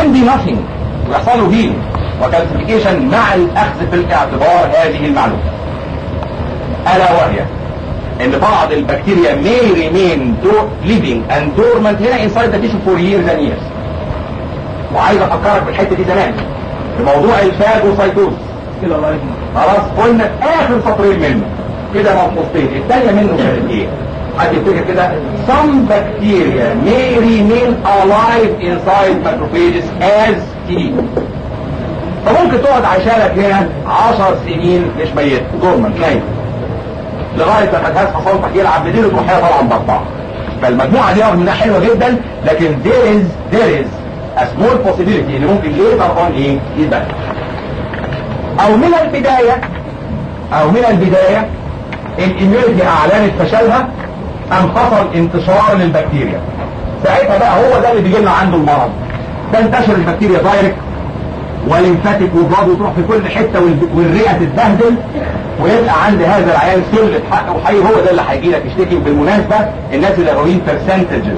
can be nothing ويحصل له هيلينج وكالسيفيكيشن مع الاخذ في الاعتبار هذه المعلومه الا وهي ان بعض البكتيريا may remain do- living and dormant هنا inside the tissue for years and years وعايز افكرك بالحته دي زمان في موضوع الفاجوسايتوز كده الله يهديك خلاص قلنا اخر سطرين منه كده مفصلين الثانيه منه كانت ايه حد يفتكر كده some bacteria may remain alive inside macrophages as T فممكن تقعد عايشالك هنا 10 سنين مش ميت دورمنت نايم لغايه لما جهاز حصلتك يلعب بديل تروح هي طبعا بطاعه فالمجموعه دي رغم انها حلوه جدا لكن there is there is a small possibility ان ممكن later on ايه يتبقى او من البداية او من البداية الاميونيتي اعلنت فشلها ام حصل انتشار للبكتيريا ساعتها بقى هو ده اللي بيجي لنا عنده المرض تنتشر البكتيريا دايركت وليمفاتيك وبلاد وتروح في كل حته والب- والرئه تتبهدل ويبقى عند هذا العيان سلة حق وحي هو ده اللي هيجي لك يشتكي بالمناسبه الناس اللي واخدين percentages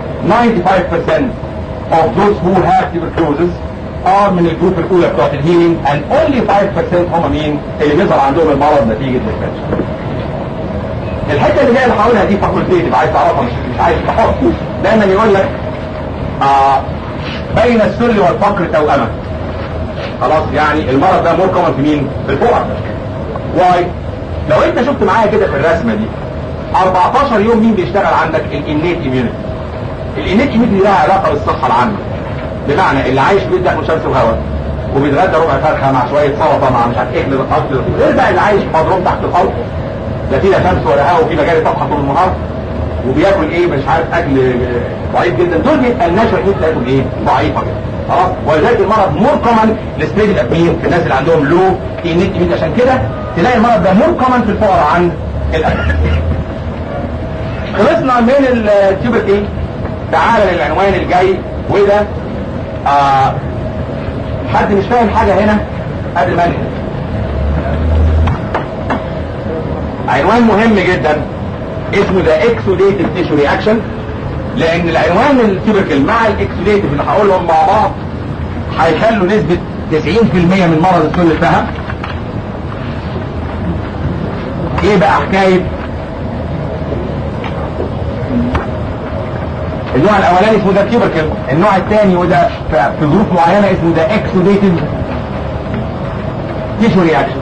95% of those who have tuberculosis are من الجروب الاولى بتوعت الهيلينج and only 5% هم مين اللي بيظهر عندهم المرض نتيجه الانفكشن الحته اللي جايه اللي هقولها دي فاكولتيتيف عايز تعرفها مش مش عايز تحط دايما يقول لك آه بين السل والفقر توأمة خلاص يعني المرض ده مور كومن في مين؟ في الفقراء واي لو انت شفت معايا كده في الرسمه دي 14 يوم مين بيشتغل عندك الانيت اميونيتي الانيت اميونيتي لها علاقه بالصحه العامه بمعنى اللي عايش في بيت ياكل شمس وهواء وبيتغدى ربع فرخه مع شويه سلطه مع مش عارف ايه اكل غير بقى اللي عايش في مضروب تحت الارض لا فيها شمس ولا هواء وفي مجال طبخه طول النهار وبياكل ايه مش عارف اكل ضعيف جدا دول بيبقى النشوه دي تاكل ايه ضعيفه جدا خلاص ولذلك المرض مور كومن لستيج الابين في الناس اللي عندهم لو انيت ميت عشان كده تلاقي المرض ده مور كومن في الفقراء عن الاكل خلصنا من التيوبرتي تعال للعنوان الجاي وده آه حد مش فاهم حاجه هنا قبل ما انهي عنوان مهم جدا اسمه ذا اكسوديتيف تيشو رياكشن لان العنوان التيبركل مع الاكسوديتيف اللي هقولهم مع بعض هيخلوا نسبة 90% من مرض السل الفهم ايه بقى حكاية النوع الاولاني اسمه ده تيبركل النوع الثاني وده في في ظروف معينة اسمه ده اكسوديتيف تيشو رياكشن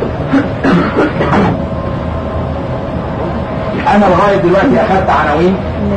انا لغاية دلوقتي اخدت عناوين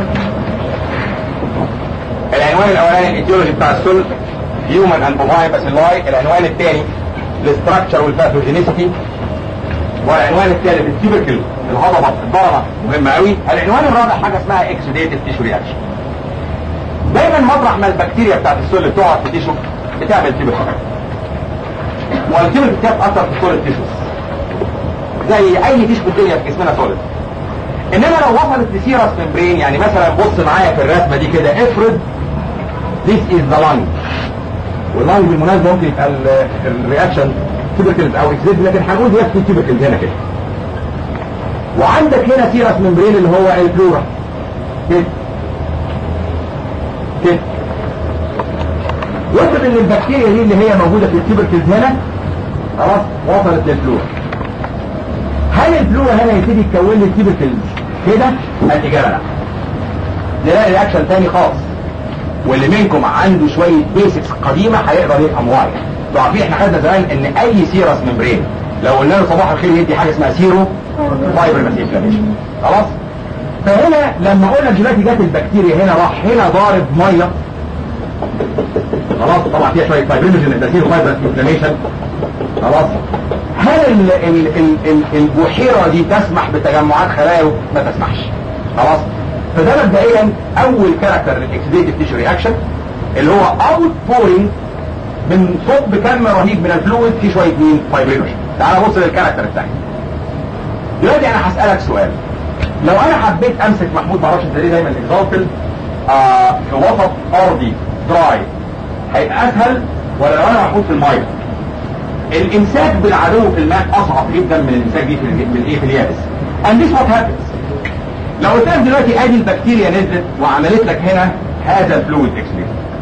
العنوان الاولاني الايديولوجي بتاع السل هيومن اند بوفاين باسيلاي العنوان الثاني الاستراكشر والباثوجينيسيتي والعنوان الثالث التيبركل الهضبه الضربه مهمه قوي العنوان الرابع حاجه اسمها اكسوديتيف تيشو رياكشن دايما مطرح ما البكتيريا بتاعت السل بتقعد في تيشو بتعمل تيبركل والتيبركل بتاثر في سوليد تيشوز زي اي تيشو في الدنيا في جسمنا سوليد انما لو وصلت لسيرس ممبرين يعني مثلا بص معايا في الرسمه دي كده افرض this is the lung واللانج بالمناسبه ممكن يبقى ال- الرياكشن تيبركلز او اكسيد لكن هنقول يكفي تيبركلز هنا كده وعندك هنا سيرس ممبرين اللي هو البلورا كده كده وصلت ان البكتيريا دي اللي هي موجوده في التيبركلز هنا خلاص وصلت للفلورا هل الفلورا هنا يبتدي يتكون لي التيبركلز كده؟ الإجابة لا. نلاقي رياكشن تاني خالص واللي منكم عنده شوية بيسكس قديمة هيقدر يفهم واي. انتوا عارفين احنا خدنا زمان ان اي سيرس ممبرين لو قلنا له صباح الخير يدي حاجة اسمها سيرو فايبر انفلاميشن خلاص؟ فهنا لما قلنا دلوقتي جت البكتيريا هنا راح هنا ضارب ميه خلاص طبعا فيها شويه فايبرينوجين ده سيرو فايبر انفلاميشن خلاص هل ال ال ال ال البحيرة دي تسمح بتجمعات خلايا ما تسمحش خلاص فده مبدئيا اول كاركتر للاكسيديتيف تيشو رياكشن اللي هو اوت بورينج من صب كم رهيب من الفلويد في شويه مين فايبرينوجين تعال بص للكاركتر الثاني دلوقتي انا هسالك سؤال لو انا حبيت امسك محمود معرفش انت ليه دايما اكزالتل آه في وسط ارضي دراي هيبقى اسهل ولا لو انا محمود في الميه الامساك بالعدو في الماء اصعب جدا من الامساك دي في ال- من ايه في اليابس and this what happens لو قلت لك دلوقتي ادي البكتيريا نزلت وعملت لك هنا هذا الفلويد اكسليت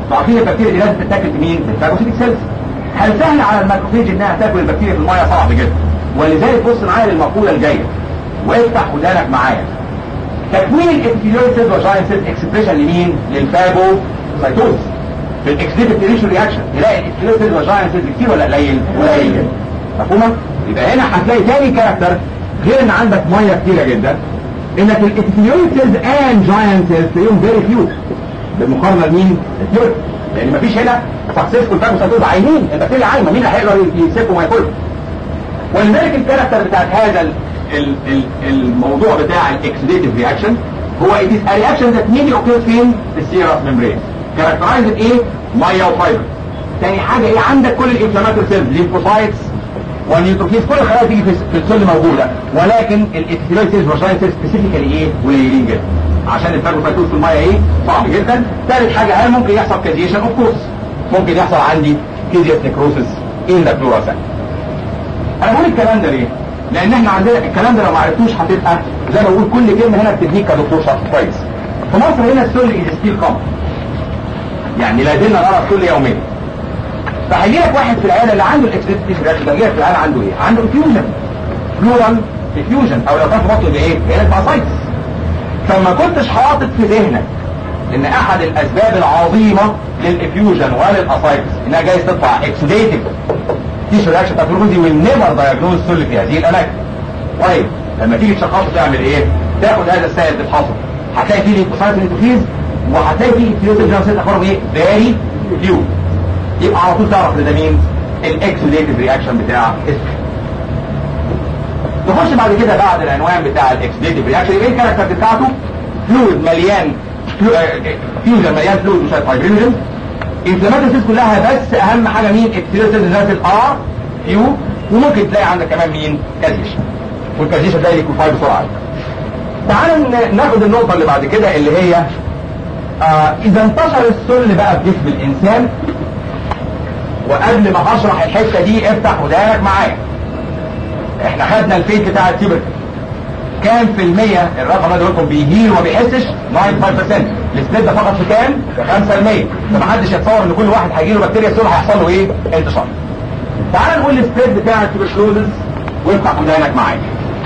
وعارفين البكتيريا دي لازم تتاكل في مين؟ في الفاجوسيتك سيلز هل سهل على الماكروفيج انها تاكل البكتيريا في الميه صعب جدا ولذلك بص معايا للمقوله الجايه وافتح ودانك معايا تكوين الابتيليويد سيلز وجاين سيلز اكسبريشن لمين؟ للفاجوسيتوز في الاكسديتيف تيريشن رياكشن تلاقي الابتيليويد سيلز وجاين سيلز كتير ولا قليل؟ قليل مفهومه؟ يبقى هنا هتلاقي تاني كاركتر غير ان عندك ميه كتيره جدا انك الابتيليويد سيلز اند جاين سيلز تلاقيهم فيري فيو بالمقارنه لمين؟ الثيرد لان مفيش هنا سكسسفول فاجوسيتوز عايمين البكتيريا عايمه مين اللي هيقدر يمسكهم وياكلهم؟ ولذلك الكاركتر بتاعت هذا ال ال ال الموضوع بتاع الاكسديتيف رياكشن هو it is a reaction that mainly occurs فين؟ في السيرس ميمبرين characterized ايه؟ ميه وفايبر تاني حاجه ايه عندك كل الانفلاماتوري سيلز ليمفوسايتس والنيوتروفيلز كل الخلايا تيجي في في السل موجوده ولكن الابتيلويد سيلز والجاين سيلز سبيسيفيكالي ايه؟ قليلين جدا عشان الفاجوسايتوز في الميه ايه؟ صعب جدا ثالث حاجه هل ممكن يحصل كازيشن اوف كورس ممكن يحصل عندي كيزيوس نيكروسيس ان ذا بلورال انا بقول الكلام ده ليه؟ لان احنا عندنا الكلام ده لو ما عرفتوش هتبقى زي ما بقول كل كلمه هنا بتديك كدكتور شرح كويس. في مصر هنا السل از ستيل كومن. يعني لا زلنا نرى السل يوميا. فهيجي لك واحد في العياده اللي عنده الاكسبريس رياكشن ده جاي في العياده عنده ايه؟ عنده انفيوجن. بلورال انفيوجن او لو كان في بطنه بايه؟ جاي لك اسايتس. فما كنتش حاطط في ذهنك ان احد الاسباب العظيمه للافيوجن وللاسايتس انها جايز تطلع اكسديتيف تيشو رياكشن باثولوجي ويل نيفر دايجنوز سل في هذه الاماكن. طيب لما تيجي تشخصه تعمل ايه؟ تاخد هذا السائل تفحصه هتلاقي فيه ليمفوسايت نيتروفيز وهتلاقي فيه فيوز جرام سيل اخبارهم ايه؟ فيري فيو يبقى على طول تعرف ان ده مين؟ الاكسوديتيف رياكشن بتاع اسمه. نخش بعد كده بعد العنوان بتاع الاكسوديتيف رياكشن يبقى ايه الكاركتر بتاعته؟ فلويد مليان فيوجن مليان فلويد وشويه فايبرينوجين انفلاماتوري سيلز كلها بس اهم حاجه مين؟ ابتيليوسيلز نازل ار فيو وممكن تلاقي عندك كمان مين؟ كازيشن والكازيشن ده ليكوفاي بسرعه تعال ناخد النقطه اللي بعد كده اللي هي آه اذا انتشر السل بقى في جسم الانسان وقبل ما اشرح الحته دي افتح ودانك معايا احنا خدنا الفيت بتاع التيبر كام في المية الرقم اللي لكم بيهيل وما بيحسش 95% السبليت ده فقط في كام؟ في 5% فمحدش يتصور ان كل واحد هيجي له بكتيريا سول هيحصل له ايه؟ انتشار تعال نقول السبريد بتاع التوبركلوزز وافتح ودانك معايا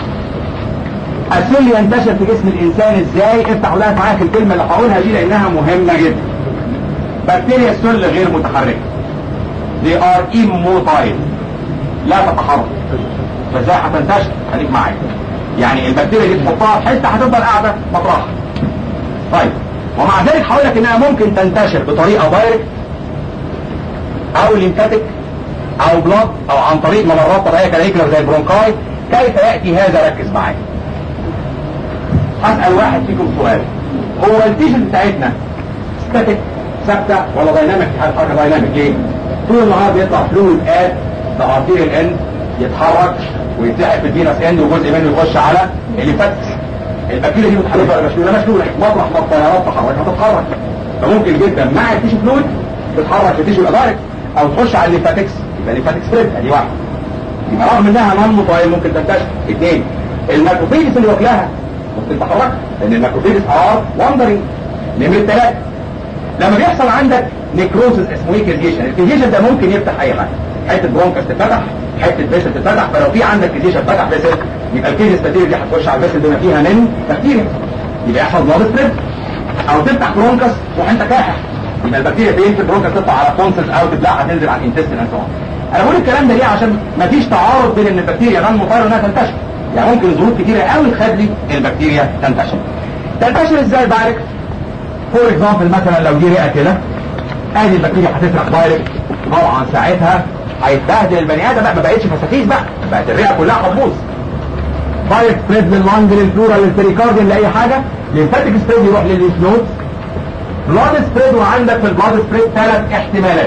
السل ينتشر في جسم الانسان ازاي افتح ودانك معايا في الكلمه اللي هقولها دي لانها مهمه جدا بكتيريا السل غير متحركه they are immotile لا تتحرك فازاي هتنتشر خليك معايا يعني البكتيريا دي تحطها في حته هتفضل قاعده مطرحها طيب ومع ذلك هقول لك انها ممكن تنتشر بطريقه دايركت او ليمفاتيك او بلاد او عن طريق ممرات طبيعيه كالهيكلر زي البرونكاي كيف ياتي هذا ركز معايا هسال واحد فيكم سؤال هو التيشن بتاعتنا ستاتيك ثابته ولا دايناميك في حاله حركه دايناميك ليه؟ طول النهار بيطلع فلويد اد ذا ارتيريال اند يتحرك ويتسحب في الفينس اند وجزء منه يخش على الليمفاتكس البكتيريا دي متحركه ولا مشلوله مشلوله مطرح ما الطيارات تحرك هتتحرك فممكن جدا مع التيشو فلويد تتحرك في التيشو الادارك او تخش على الليمفاتكس يبقى الليمفاتكس سبريد ادي واحده يبقى رغم انها نون موبايل ممكن تنتشر اثنين الماكروفيجز اللي واكلاها ممكن تتحرك لان الماكروفيجز ار واندرنج نمرة ثلاثة لما بيحصل عندك نيكروسس اسمه ايه كيزيشن الكيزيشن ده ممكن يفتح اي حاجه حته برونكس تتفتح حته فيسل تتفتح فلو في عندك كيزيشن فتح فيسل يبقى الكيزيس بكتيريا دي هتخش على الفيسل بما فيها من بكتيريا يبقى يحصل بلاد سبريد او تفتح برونكس وانت كاحح يبقى البكتيريا فين في البرونكس تطلع على كونسلز او تبلعها تنزل على الانتستين اند انا بقول الكلام ده ليه عشان مفيش تعارض بين ان البكتيريا غير مطيره انها تنتشر يعني ممكن ظروف كتيره قوي تخلي البكتيريا تنتشر تنتشر ازاي دايركت فور اكزامبل مثلا لو دي رئه كده ادي البكتيريا هتسرق دايركت طبعا ساعتها هيتبهدل البني ادم بقى ما بقتش فساتيس بقى بقت الرئه كلها هتبوظ دايركت سبريد لللنج للفلورا للبريكارديوم لاي حاجه ليمفاتيك سبريد يروح للليف نود بلاد سبريد وعندك في البلاد سبريد ثلاث احتمالات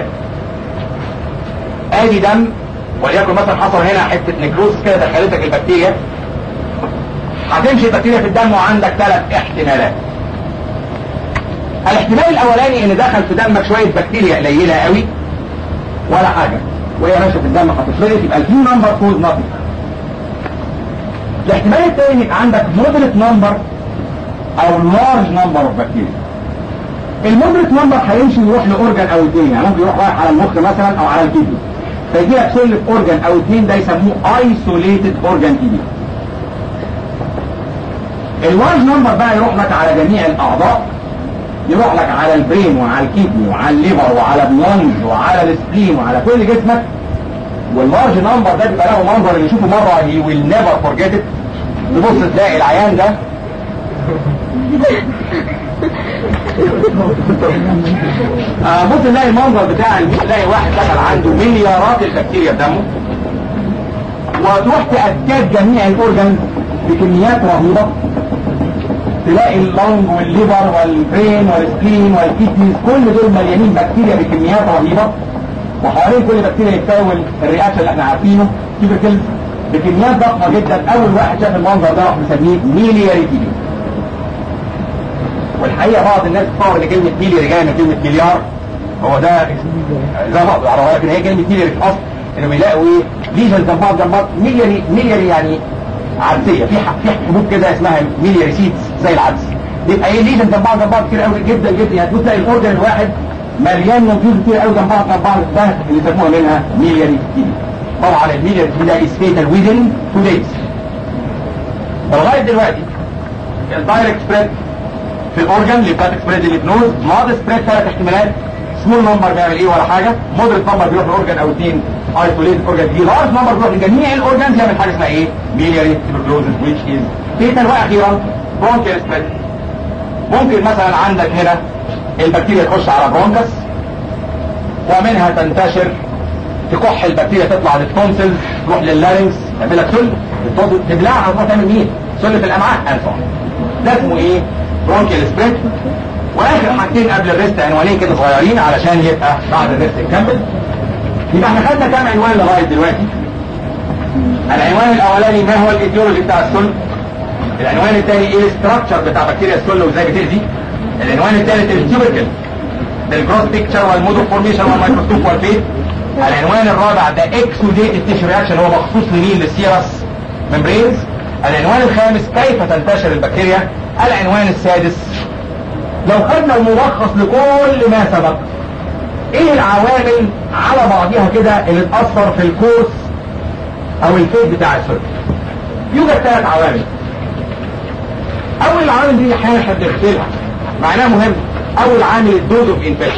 ادي دم وليكن مثلا حصل هنا حته نكروز كده دخلتك البكتيريا هتمشي البكتيريا في الدم وعندك ثلاث احتمالات الاحتمال الاولاني ان دخل في دمك شويه بكتيريا قليله قوي ولا حاجه وهي ماشيه في الدم هتفرغ يبقى الفيو نمبر كوز نوتنج الاحتمال الثاني يبقى عندك مودريت نمبر او لارج نمبر اوف بكتيريا المودريت نمبر هيمشي يروح لاورجن او اثنين يعني ممكن يروح رايح على المخ مثلا او على الكدني فيجي لك سل في اورجن او اثنين ده يسموه ايسوليتد اورجن كبير اللارج نمبر بقى يروح لك على جميع الاعضاء يروح لك على البرين وعلى الكدني وعلى الليفر وعلى البلانج وعلى السبلين وعلى كل جسمك واللارج نمبر ده بيبقى له منظر اللي يشوفه مره هي ويل نيفر فورجيت ات تبص تلاقي العيان ده آه بص نلاقي المنظر بتاع تلاقي واحد دخل عنده مليارات البكتيريا في دمه وتروح تأكد جميع الاورجنز بكميات رهيبة تلاقي اللنج والليفر والبرين والسكين والكيدنيز كل دول مليانين بكتيريا بكميات رهيبة وحوالين كل بكتيريا يتكون الرياكشن اللي احنا عارفينه تيبيكلز بكميات ضخمة جدا اول واحد شاف المنظر ده راح مسميه ميلياريتي والحقيقة بعض الناس تصور ان كلمة ميلياري جاية من كلمة مليار هو ده زي بعض العربية لكن هي كلمة ميلياري في الاصل انهم يلاقوا ايه ليجن جنب بعض جنب بعض ميلياري ميلياري يعني عدسية في في حبوب كده اسمها ميلياري سيدز زي العدس يبقى ايه ليجن جنب بعض جنب بعض كتير قوي جدا جدا يعني تلاقي الاورجن الواحد مليان نيوترينز كتير قوي جنب بعض جنب بعض ده اللي يسموها منها ميلياري كتير طبعا الميلياري ده از فيتال ويزن تو دايز ولغايه دلوقتي الدايركت سبريد في الاورجن ليمفاتيك سبريد الليبنوز مود سبريد ثلاث احتمالات سمول نمبر بيعمل ايه ولا حاجه مودريت نمبر بيروح لاورجن او اثنين ايسوليت اورجن دي لارج نمبر بيروح لجميع الاورجنز يعمل حاجه اسمها ايه ميلياري تيبركلوزس ويتش از فيتال واخيرا برونكيال سبريد ممكن مثلا عندك هنا البكتيريا تخش على برونكس ومنها تنتشر تكح البكتيريا تطلع للتونسلز تروح لللارنكس تعمل لك سل تبلعها تروح تعمل مين؟ سل في الامعاء انفع ده اسمه ايه؟ برونكيال سبريد واخر حاجتين قبل الريست عنوانين كده صغيرين علشان يبقى بعد الريست نكمل يبقى احنا خدنا كام عنوان لغايه دلوقتي العنوان الاولاني ما هو الايديولوجي بتاع السل العنوان الثاني ايه الاستراكشر بتاع بكتيريا السل وازاي بتاذي العنوان الثالث التيوبركل بالجروس بيكتشر والمودو فورميشن والميكروسكوب والبيت العنوان الرابع ده اكسوديت تيشو رياكشن هو مخصوص لمين للسيرس ممبرينز العنوان الخامس كيف تنتشر البكتيريا العنوان السادس لو خدنا الملخص لكل ما سبق ايه العوامل على بعضها كده اللي تأثر في الكورس او الفيد بتاع السل يوجد ثلاث عوامل اول العوامل دي احيانا احنا بنغفلها معناها مهم اول عامل الدوز اوف انفكشن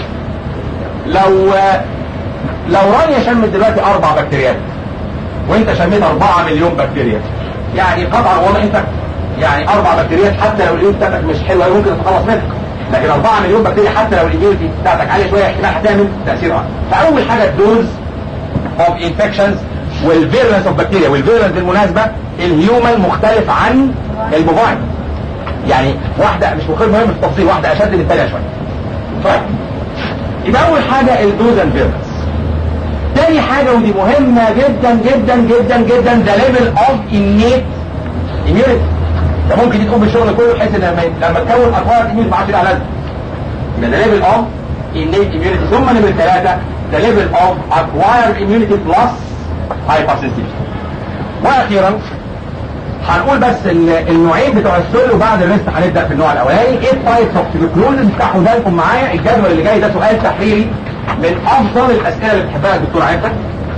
لو لو رانيا شمت دلوقتي اربع بكتيريات وانت شميت اربعة مليون بكتيريا يعني قطعا والله انت يعني اربع بكتيريات حتى لو الاميون بتاعتك مش حلوه ممكن تتخلص منها لكن 4 مليون بكتيريا حتى لو الاميونيتي بتاعتك عاليه شويه احتمال هتعمل تاثير اكتر فاول حاجه الدوز اوف انفكشنز والفيرلنس اوف بكتيريا والفيرلنس بالمناسبه الهيومن مختلف عن البوفاين يعني واحده مش مختلف مهم في التفصيل واحده اشد من الثانيه شويه طيب يبقى اول حاجه الدوز اند فيرلنس تاني حاجه ودي مهمه جدا جدا جدا جدا ده ليفل اوف انيت اميونيتي ده ممكن تقوم بالشغل كله بحيث ان لما لما تكون اكوار اميونيتي ما عادش لها لازمه يبقى ده ليفل اوف innate immunity ثم نمرة ثلاثة the level of acquired immunity plus hypersensitivity واخيرا هنقول بس النوعين بتوع السل وبعد الريست هنبدا في النوع الاولاني ايه تايبس اوف تيبيكلوزز افتحوا بالكم معايا الجدول اللي جاي ده سؤال تحريري من افضل الاسئله اللي بتحبها الدكتور عيادتك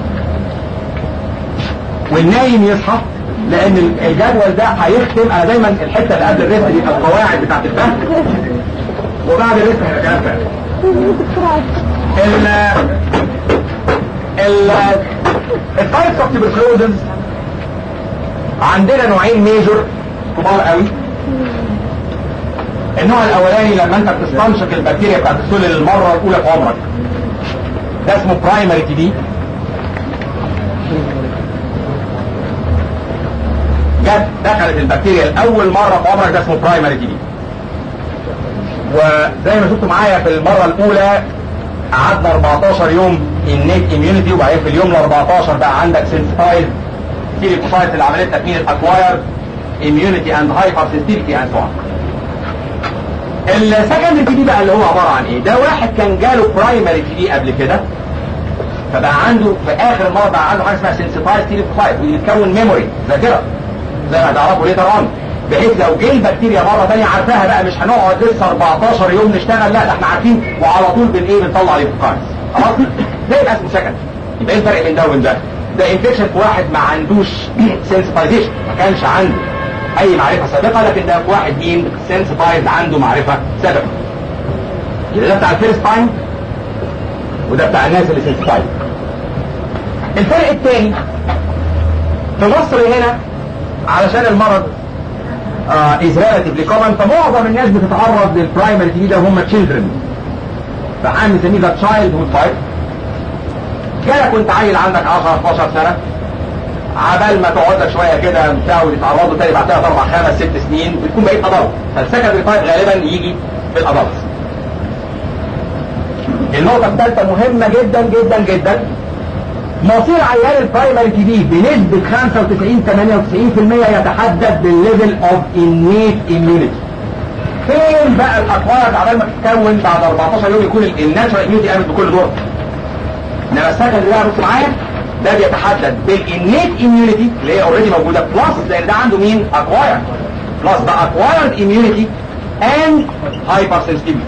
والنايم يصحى لان الجدول ده هيختم انا دايما الحته اللي قبل الريست دي القواعد بتاعت الفهم وبعد الريست هيبقى كلام فاهم ال ال التايبس اوف تيبيكلوزز عندنا نوعين ميجور كبار قوي النوع الاولاني لما انت بتستنشق البكتيريا بتاعت السل للمره الاولى في عمرك ده اسمه برايمري تي بي جت دخلت البكتيريا لاول مره في عمرك ده اسمه برايمري تي بي وزي ما شفتوا معايا في المره الاولى قعدنا 14 يوم النيت اميونيتي وبعدين في اليوم ال 14 بقى عندك سنسيتايز تيليكوسايت اللي عمليه تكوين الاكواير immunity and hypersensitivity and so on. السكند تي دي بقى اللي هو عباره عن ايه؟ ده واحد كان جاله برايمري تي دي قبل كده فبقى عنده في اخر المره بقى عنده حاجه اسمها سنسيتايز تيليكوسايت ودي بتكون ميموري ذاكره زي ما هتعرفوا ليتر اون بحيث لو جه البكتيريا مره ثانيه عارفاها بقى مش هنقعد لسه 14 يوم نشتغل لا ده احنا عارفين وعلى طول بن ايه بنطلع ليفوكاينز خلاص ده يبقى اسمه سكند يبقى ايه الفرق بين ده وبين ده؟ ده انفكشن في واحد ما عندوش سنسيتايزيشن ما كانش عنده اي معرفه سابقه لكن ده في واحد مين سنسيتايز عنده معرفه سابقه يبقى ده بتاع الفيرست تايم وده بتاع الناس اللي سنسيتايز الفرق الثاني في مصر هنا علشان المرض از ريلاتيفلي كومن فمعظم الناس بتتعرض للبرايمري تي ده هم تشيلدرن فعام نسميه ده تشايلد هود تايب جالك وانت عيل عندك 10 12 سنه عبال ما تقعد لك شويه كده بتاع وتتعرضوا تاني بعد ثلاث اربع خمس ست سنين بتكون بقيت ادلت فالسكندري تايب غالبا يجي في الادلت النقطه الثالثه مهمه جدا جدا جدا مصير عيان البرايمري تي بي بنسبة 95 98% يتحدد بالليفل اوف انيت اميونيتي. فين بقى الاكوارد عبال ما تتكون بعد 14 يوم يكون الناتشرال اميونيتي قامت بكل دور. انما السكند اللي بص معايا ده بيتحدد بالانيت اميونيتي اللي هي اوريدي موجوده بلس لان ده عنده مين؟ اكوايرد. بلس ده اكوايرد اميونيتي اند هايبر سنسيتيفيتي.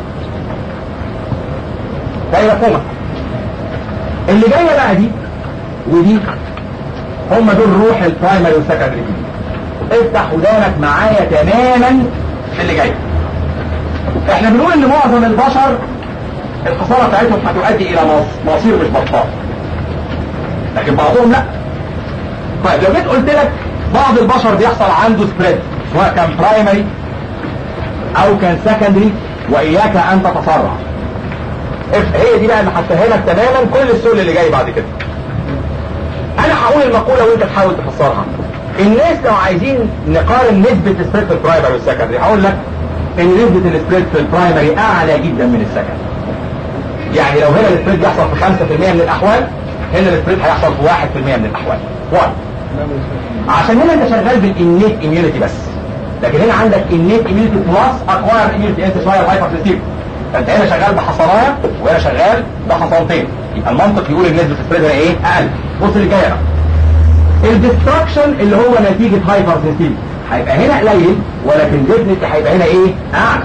ده مفهومه. اللي جايه بقى دي ودي هم دول روح البرايمري والسكندري افتح ودانك معايا تماما في اللي جاي احنا بنقول ان معظم البشر الخساره بتاعتهم هتؤدي الى مصير مش بطال لكن بعضهم لا طيب لو جيت قلت لك بعض البشر بيحصل عنده سبريد سواء كان برايمري او كان سكندري واياك ان تتسرع هي دي بقى اللي هتفهمك تماما كل السؤال اللي جاي بعد كده انا هقول المقولة وانت تحاول تفسرها الناس لو عايزين نقارن نسبة السبريد في البرايمري والسكندري هقول لك ان نسبة السبريد في البرايمري اعلى جدا من السكندري يعني لو هنا السبريد بيحصل في 5% من الاحوال هنا السبريد هيحصل في 1% من الاحوال واحد عشان هنا انت شغال بالانيت اميونيتي بس لكن هنا عندك انيت اميونيتي بلس اكواير اميونيتي انت شويه هايبر فانت هنا شغال بحصانايه وهنا شغال بحصانتين يبقى المنطق يقول ان نسبه السبريد هنا ايه اقل بص اللي جايه بقى الديستراكشن اللي هو نتيجه هايبر سنسيتيف هيبقى هنا قليل ولكن ديفنتلي هيبقى هنا ايه اعلى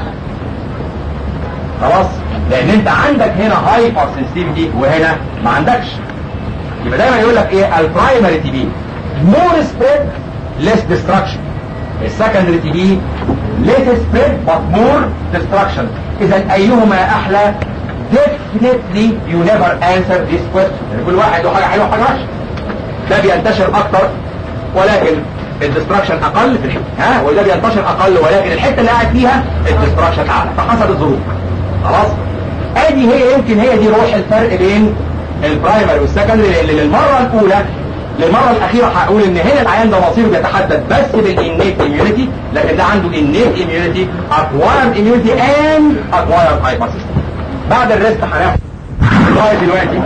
خلاص لان انت عندك هنا هايبر سنسيتيفيتي وهنا ما عندكش يبقى دايما يقول لك ايه البرايمري تي بي مور سبريد ليس ديستراكشن السكندري تي بي less spread but more destruction اذا ايهما احلى definitely you never answer this question يعني كل واحد له حاجه حلوه وحاجه وحشه ده بينتشر اكتر ولكن الدستراكشن اقل في الحته ها وده بينتشر اقل ولكن الحته اللي قاعد فيها الدستراكشن اعلى فحسب الظروف خلاص ادي هي يمكن هي دي روح الفرق بين البرايمري والسكندري لان للمره الاولى للمرة الأخيرة هقول إن هنا العيان ده مصيره بيتحدد بس بالإنيت إميونيتي لكن ده عنده إنيت إميونيتي أكوايرد إميونيتي أند أكوايرد هايبر بعد الريست هناخد لغاية دلوقتي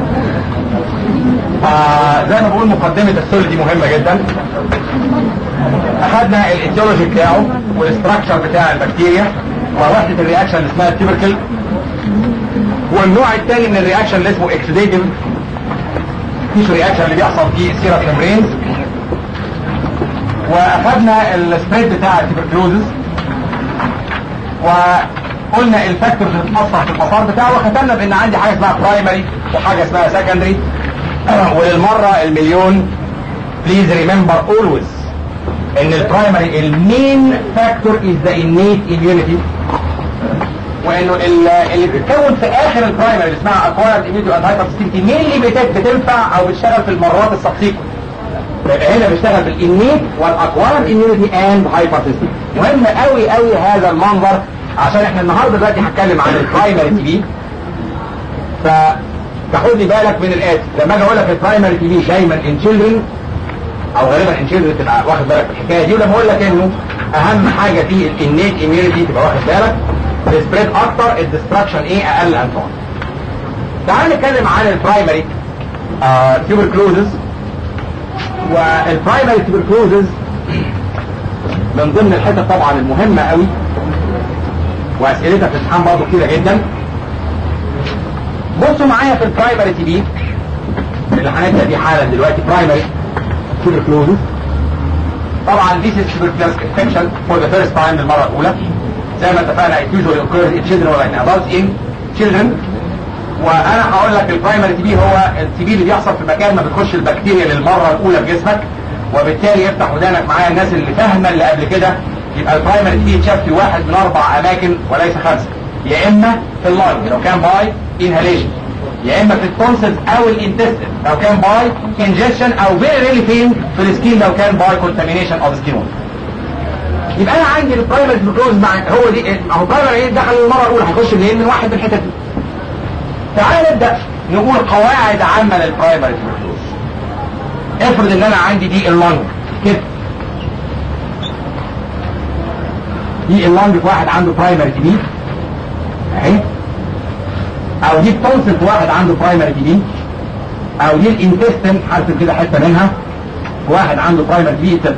آه زي ما بقول مقدمة السول دي مهمة جدا أخدنا الإيديولوجي بتاعه والاستراكشر بتاع البكتيريا ووحدة الرياكشن اللي اسمها التيبركل والنوع الثاني من الرياكشن اللي اسمه اكسيديتيف مفيش رياكشن اللي بيحصل في السيرة ميمبرينز واخدنا السبريد بتاع التبركلوزز وقلنا الفاكتورز اللي بتأثر في المسار بتاعه وختمنا بان عندي حاجه اسمها برايمري وحاجه اسمها سكندري وللمره المليون بليز ريمبر اولويز ان البرايمري المين فاكتور از ذا innate immunity وانه اللي بتتكون في اخر البرايمري اللي اسمها اكوايرد اميونيتي اند هايبر مين اللي بتنفع او بتشتغل في المرات السبسيكونت يبقى هنا بيشتغل بالانيت والاكوايرد اميونيتي اند هايبر مهم قوي قوي هذا المنظر عشان احنا النهارده دلوقتي هتكلم عن البرايمري تي بي ف تاخد لي بالك من الاتي لما اجي اقول لك البرايمري تي بي دايما ان تشيلدرن او غالبا ان تشيلدرن تبقى واخد بالك من الحكايه دي ولما اقول لك انه اهم حاجه في الانيت اميونيتي تبقى واخد بالك السبريد اكتر الدستراكشن ايه اقل ان طبعا تعال نتكلم عن البرايمري تيوبركلوزز والبرايمري تيوبركلوزز من ضمن الحتت طبعا المهمة قوي واسئلتها في الامتحان برضه كتيرة جدا بصوا معايا في البرايمري تي بي اللي هنبدا بيه حالا دلوقتي برايمري تيوبركلوزز طبعا this is tuberculosis infection for the first time للمره الاولى زي ما اتفقنا it usually occurs in children or in adults in children وانا هقول لك البرايمري تي بي هو التي بي اللي بيحصل في مكان ما بتخش البكتيريا للمره الاولى في جسمك وبالتالي يفتح ودانك معايا الناس اللي فاهمه اللي قبل كده يبقى البرايمري تي بي يتشاف في واحد من اربع اماكن وليس خمسه يا اما في اللنج لو كان باي انهاليشن يا اما في التونسلز او الانتستين لو كان باي انجكشن او فيري ريلي فين في السكين لو كان باي كونتامينيشن اوف سكين يبقى انا عندي البرايمري تيبركلوز مع هو دي اهو برايمري ايه دخل المره الاولى هيخش منين من واحد من الحتت دي تعال نبدا نقول قواعد عامه للبرايمري تيبركلوز افرض ان انا عندي دي اللنج كده دي اللنج في واحد عنده برايمري تي بي اهي او دي التونسل في واحد عنده برايمري تي بي او دي الانتستين هرسم كده حته منها واحد عنده برايمري تي بي كده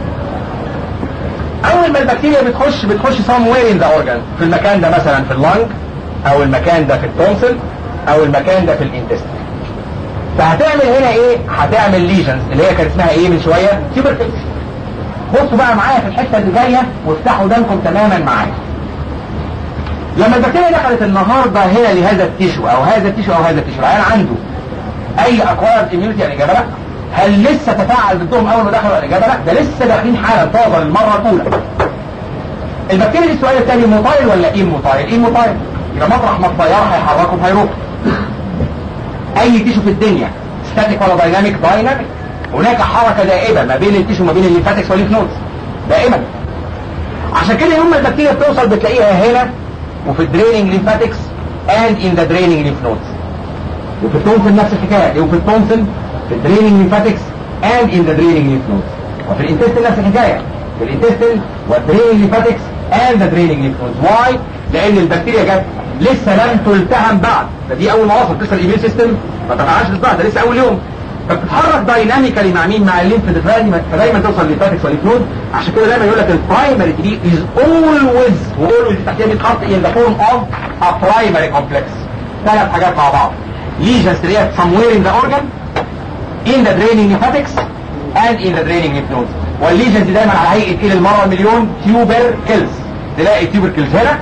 اول ما البكتيريا بتخش بتخش somewhere in the organ في المكان ده مثلا في اللنج او المكان ده في التونسل او المكان ده في الانتستين فهتعمل هنا ايه هتعمل ليجنز اللي هي كان اسمها ايه من شويه تيوبركلز بصوا بقى معايا في الحته اللي جايه وافتحوا ودانكم تماما معايا لما البكتيريا دخلت النهارده هنا لهذا التيشو او هذا التيشو او هذا التيشو العيان عنده اي اكوايرد اميونيتي يعني اجابه لا هل لسه تفاعل ضدهم اول ما دخلوا الاجابه لا ده لسه داخلين حالا طازه للمره الاولى البكتيريا دي السؤال الثاني موتايل ولا ايه موتايل ايه موتايل يبقى مطرح ما الطياره هيحركوا هيروحوا اي تيشو في الدنيا ستاتيك ولا دايناميك دايناميك هناك حركه دائمه ما بين التيشو وما بين الليمفاتكس والليف نودز دائما عشان كده يوم ما البكتيريا بتوصل بتلاقيها هنا وفي الدريننج ليمفاتكس اند ان ذا دريننج ليف نودز وفي التونسل نفس الحكايه وفي التونسل في الدريننج ليمفاتكس اند ان ذا دريننج ليف نودز وفي الانتستين نفس الحكايه في الانتستين والدريننج ليمفاتكس اند ذا دريننج ليف نودز واي لان البكتيريا جت لسه لم تلتهم بعد ده دي اول ما وصلت لسه الايميون سيستم ما تفعلش بعد ده لسه اول يوم فبتتحرك دايناميكالي مع مين مع الليمف ديفراني فدايما توصل للفاتكس والليفنود عشان كده دايما يقول لك البرايمري دي از اولويز واولويز تحتيها 100 خط ان ذا فورم اوف ا برايمري كومبلكس ثلاث حاجات مع بعض lesions created somewhere in the organ in the draining lymphatics and in the draining lymph nodes والليجنز دي دايما على هيئه ايه للمره المليون تيوبركلز تلاقي تيوبركلز هنا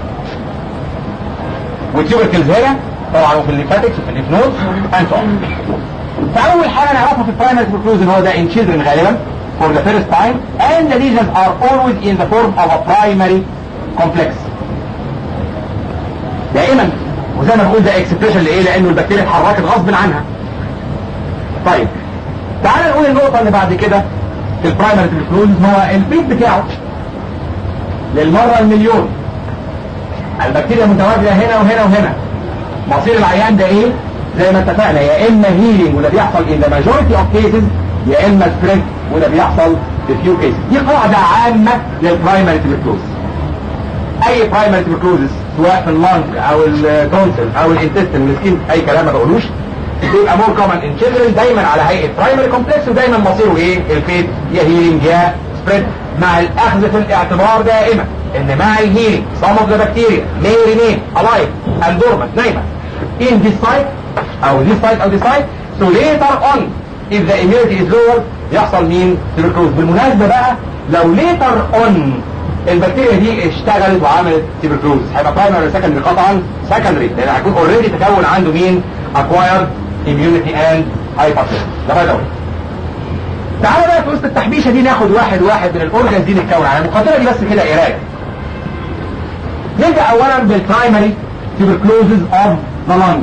والتيوبركلز هنا طبعا وفي الليمفاتكس وفي الليف نودز اند فاول حاجه نعرفها في البرايمري تيوبركلوز ان هو ده in children غالبا for the first time and the lesions are always in the form of a primary complex دائما وزي ما بقول ده اكسبريشن لايه لانه البكتيريا اتحركت غصب عنها طيب تعال نقول النقطه اللي بعد كده في البرايمري تيوبركلوز هو البيت بتاعه للمره المليون البكتيريا متواجده هنا وهنا وهنا مصير العيان ده ايه زي ما اتفقنا يا اما هيلينج وده بيحصل in the majority of cases يا اما سبريد وده بيحصل في few cases دي قاعده عامه للبرايمري تيبركلوز اي برايمري تيبركلوزس سواء في اللنج او التونسل او الانتستين السكين اي كلام ما بقولوش بيبقى مور كومن ان children دايما على هيئه برايمري كومبلكس ودايما مصيره ايه الفيت يا هيلينج يا سبريد مع الاخذ في الاعتبار دائما ان مع الهيلينج some of the bacteria may remain alive and dormant نايمه in this site او this site او this site so later on if the immunity is lower يحصل مين تيبركلوز بالمناسبة بقى لو later on البكتيريا دي اشتغلت وعملت تيبركلوز هيبقى برايمري ولا سكندري قطعا سكندري لان هيكون اوريدي تكون عنده مين acquired immunity and hypertension ده باي ذا تعالى بقى في وسط التحبيشه دي ناخد واحد واحد من الاورجنز دي نتكون على المقدمه دي بس كده قرايه نبدا اولا بالبرايمري tuberculosis of the lung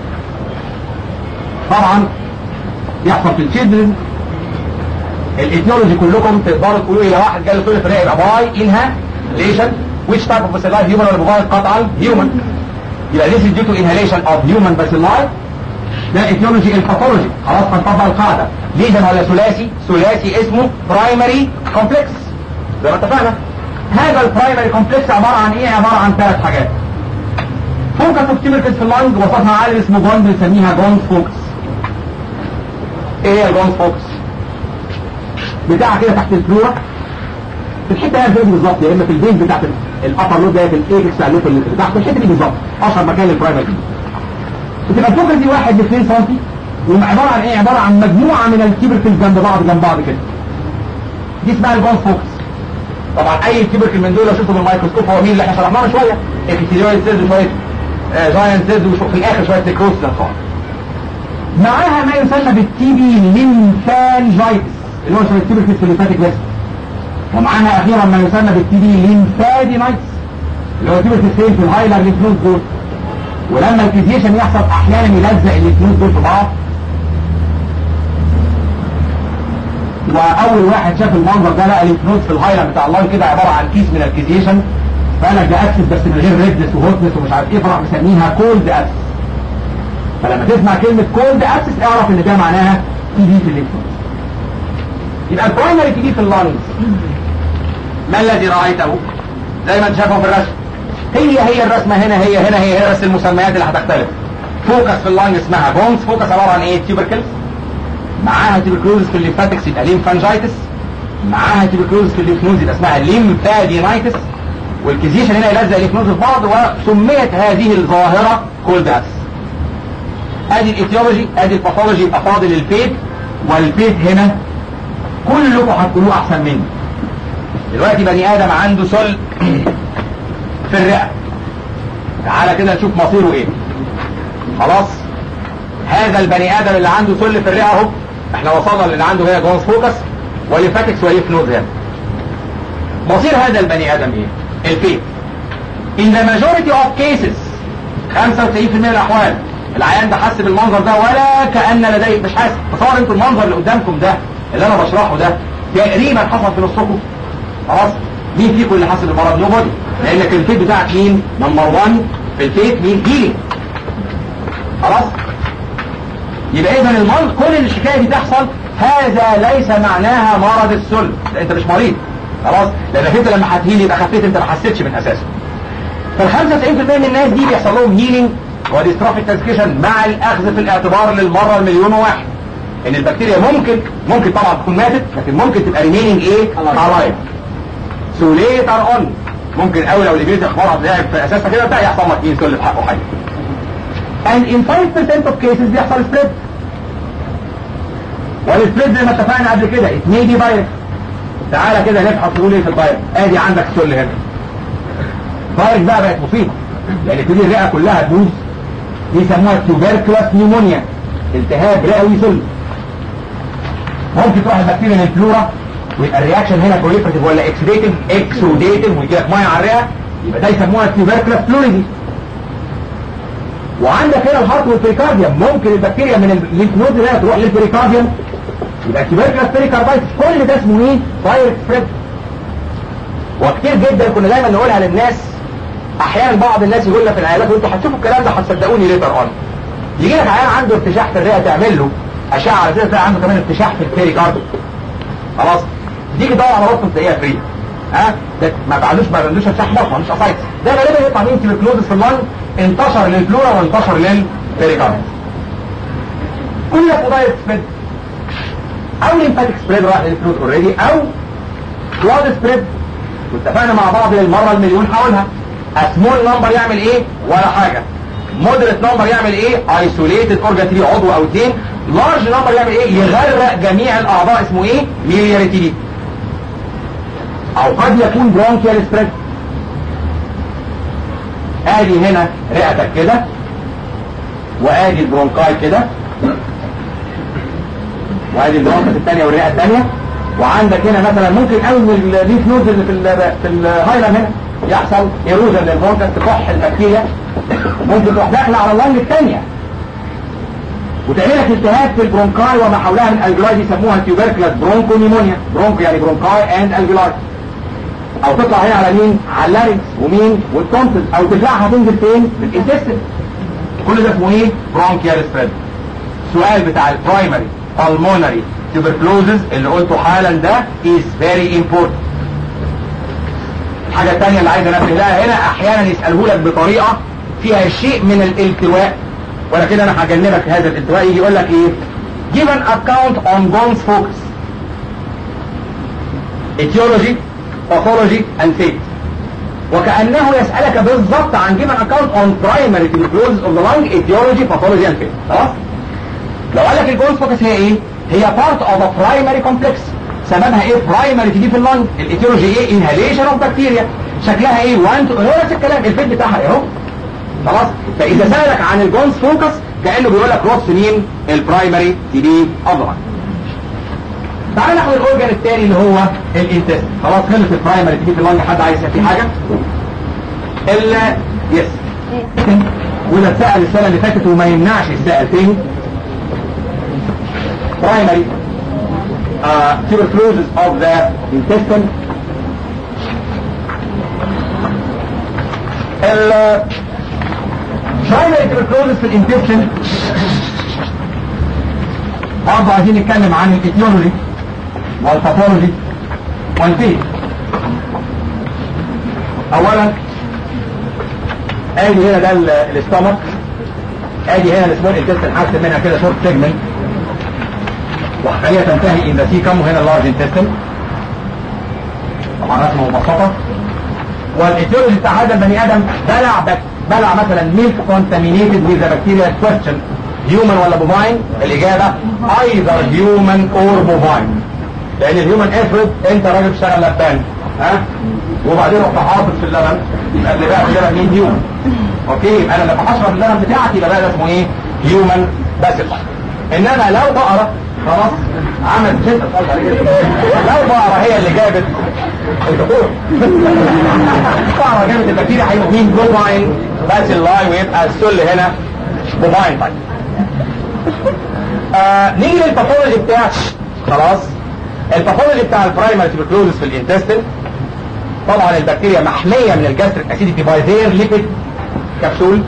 طبعا يحصل في الشيلدرن الايتيولوجي كلكم تقدروا تقولوا الى واحد جاله طول في يبقى باي انها ليشن which type of bacilli human ولا بغاية قطعا human يبقى this is due to inhalation of human bacilli ده ايتيولوجي الباثولوجي خلاص هنطبق القاعده ليجن ولا ثلاثي ثلاثي اسمه برايمري كومبلكس زي ما اتفقنا هذا البرايمري كومبلكس عباره عن ايه عباره عن ثلاث حاجات فوكس اوف تيبركس في اللانج وصفها عالم اسمه جون بنسميها جونز فوكس ايه هي الجونز فوكس بتاعها كده تحت الفلورا في الحته هي فين بالظبط يا اما في البين بتاعت الابر لود ده في الايكس بتاع الليف اللي تحت الحته دي بالظبط اشهر مكان للبرايمري دي بتبقى الفوكس دي 1 ل 2 سم وعباره عن ايه عباره عن مجموعه من التيبركلز جنب بعض جنب بعض كده دي اسمها الجونز فوكس طبعا اي تيبركل من دول لو شفته بالميكروسكوب هو مين اللي احنا شرحناه من شويه ابيثيليويد سيلز وشويه جاينت سيلز وفي الاخر شويه نيكروز معاها ما يسمى بالتي بي ليمفانجايتس اللي هو شويه تيبركل في الليمفاتيك فيسل ومعاها اخيرا ما يسمى بالتي بي ليمفادينايتس اللي هو تيبركل فين في الهايلر ليمفنود دول ولما الكيزيشن يحصل احيانا يلزق الليمفنود دول في بعض واول واحد شاف المنظر ده لقى الليمفنود في الهايلر بتاع اللان كده عباره عن كيس من الكيزيشن فانا ده اكسس بس من غير ريدنس وهوتنس ومش عارف ايه فراح مسميها كولد اكسس فلما تسمع كلمة كولد اكسس اعرف ان ده معناها تي بي في الليمفنود يبقى البرايمري تي بي في اللانجز ما الذي رايته زي ما انت شايفه في الرسم هي هي الرسمة هنا هي هنا هي هي بس المسميات اللي هتختلف فوكس في اللانج اسمها بونز فوكس عبارة عن ايه تيوبركلز معاها تيبركلوزس في الليمفاتكس يبقى ليمفانجايتس معاها تيبركلوزس في الليمفنوز يبقى اسمها ليمفادينايتس والكيزيشن هنا يلزق الليمفنوز في بعض وسميت هذه الظاهرة كولد اكس ادي الايتيولوجي ادي الباثولوجي يبقى فاضل البيت والبيت هنا كلكم هتقولوه احسن مني دلوقتي بني ادم عنده سل في الرئة تعالى كده نشوف مصيره ايه خلاص هذا البني ادم اللي عنده سل في الرئة اهو احنا وصلنا اللي عنده هنا جونز فوكس وليفاتكس وليف نوز هنا مصير هذا البني ادم ايه البيت in the majority of cases 95% من الاحوال العيان ده حس بالمنظر ده ولا كأن لديه مش حاسس تصور انتوا المنظر اللي قدامكم ده اللي انا بشرحه ده تقريبا حصل في نصكم خلاص مين فيكم اللي حس بالمرض نو بودي لانك الفيت بتاعك مين نمبر 1 في الفيت مين هيلينج خلاص يبقى اذا المرض كل الحكايه دي تحصل هذا ليس معناها مرض السل انت مش مريض خلاص لانك انت لما هتهيل يبقى خفيت انت ما حسيتش من اساسه فال 95% من الناس دي بيحصل لهم هيلينج وديستروفيك تسكيشن مع الاخذ في الاعتبار للمره المليون وواحد ان البكتيريا ممكن ممكن طبعا تكون ماتت لكن ممكن تبقى ريميننج ايه الايف سو ليتر اون ممكن قوي لو الابيليتي اخبارها لعب في اساسها كده بتاع يحصل لك ايه سل في حقه حاجه and in 5% of cases بيحصل سبريد والسبريد زي ما اتفقنا قبل كده it may be virus تعالى كده نبحث نقول ايه في الفيروس ادي عندك سل هنا فيروس بقى بقت مصيبه لان تبتدي الرئه كلها تبوظ دي يسموها تيوبركلاس نيمونيا التهاب رئوي سل ممكن تروح البكتيريا من الفلورا ويبقى الرياكشن هنا بروليفرتيف ولا اكسديتيف اكسوديتيف ويجي لك ميه على الرئه يبقى ده يسموها تيوبركلاس فلوريدي وعندك هنا الهارت والبريكارديوم ممكن البكتيريا من الليمف نود هنا تروح للبريكارديوم يبقى تيوبركلاس بريكاردايتس كل ده اسمه ايه؟ فايركت سبريد وكتير جدا كنا دايما نقولها للناس احيانا بعض الناس يقول لك في العيادات وانتوا هتشوفوا الكلام ده هتصدقوني ليتر اون يجي لك عيان عنده ارتشاح في الرئه تعمل له اشعه على كده تلاقي عنده كمان ارتشاح في البيريكارديوم خلاص تيجي تدور على بطن تلاقيها فري ها ده ما بعدوش ما عندوش ارتشاح بطن مش اسايتس ده غالبا يطلع مين تيبركلوزس في اللنج انتشر للفلورا وانتشر للبيريكارديوم كل ده دايركت سبريد او ليمفاتيك سبريد راح للفلويد اوريدي او بلاد سبريد واتفقنا مع بعض للمره المليون حولها سمول نمبر يعمل ايه ولا حاجه مودريت نمبر يعمل ايه ايسوليتد اورجان تي عضو او اثنين لارج نمبر يعمل ايه يغرق جميع الاعضاء اسمه ايه ميلياري تي او قد يكون برونكيال سبريد ادي هنا رئتك كده وادي البرونكاي كده وادي البرونكس الثانيه والرئه الثانيه وعندك هنا مثلا ممكن قوي من الليف نودز اللي في ال في الهايلم هنا يحصل ايروجن للبرونكس تكح البكتيريا ممكن تروح داخله على اللنج الثانيه وتعمل لك التهاب في البرونكاي وما حولها من الجلاي يسموها تيوبركلاس برونكو نيمونيا برونكو يعني برونكاي اند الجلاي او تطلع هنا على مين على اللارنكس ومين والتونسل او تطلعها تنزل فين بالانتستين كل ده اسمه ايه برونكيال سبريد السؤال بتاع البرايمري pulmonary tuberculosis اللي قلته حالا ده is very important الحاجة الثانية اللي عايز انبه لها هنا احيانا يسأله لك بطريقة فيها شيء من الالتواء ولكن انا هجنبك هذا الالتواء يجي يقول لك ايه give an account on Bones focus etiology pathology and fate وكأنه يسألك بالضبط عن give an account on primary tuberculosis of the lung etiology pathology and fate خلاص لو قال لك البونز فوكس هي ايه هي part of a primary complex سببها ايه برايمري تيجي في اللنج الايتيولوجي ايه انهاليشن اوف بكتيريا شكلها ايه وان هو نفس الكلام الفيد بتاعها اهو خلاص فاذا سالك عن الجونز فوكس كانه بيقول لك روتس مين البرايمري تي بي اضرب تعال ناخد الاورجن الثاني اللي هو الانتست خلاص خلص البرايمري تي بي في اللنج حد عايز في حاجه ال يس وده اتسال السنه اللي فاتت وما يمنعش يتسال تاني primary uh, tuberculosis of the intestine ال primary tuberculosis في الانتستين برضه عايزين نتكلم عن الايتيولوجي والباثولوجي والفيت اولا ادي هنا ده الاستمك ادي هنا السمول انتستين حاسس منها كده شورت سيجمنت وخليها تنتهي ان سيكم وهنا اللارج انتستين طبعا رسمه مبسطه والايتيولوجي بتاع هذا البني ادم بلع بك بلع مثلا ميلك كونتامينيتد ويز بكتيريا كويستشن هيومن ولا بوفاين الاجابه ايذر هيومن اور بوفاين لان الهيومن افرض انت راجل بتشتغل لبان ها وبعدين رحت حاطط في اللبن يبقى اللي بقى في اللبن مين هيومن اوكي يبقى انا لما هشرب اللبن بتاعتي يبقى ده اسمه ايه هيومن باسل انما لو بقره خلاص عمل ستة لو بقرة هي اللي جابت بقرة جابت البكتيريا هيبقوا مين بوفاين بس اللاي ويبقى السل هنا بوفاين طيب آه نيجي للباثولوجي بتاع خلاص الباثولوجي بتاع البرايمري تيبركلوزس في الانتستين طبعا البكتيريا محمية من الجاستريك اسيديتي باي ذير ليبيد كبسول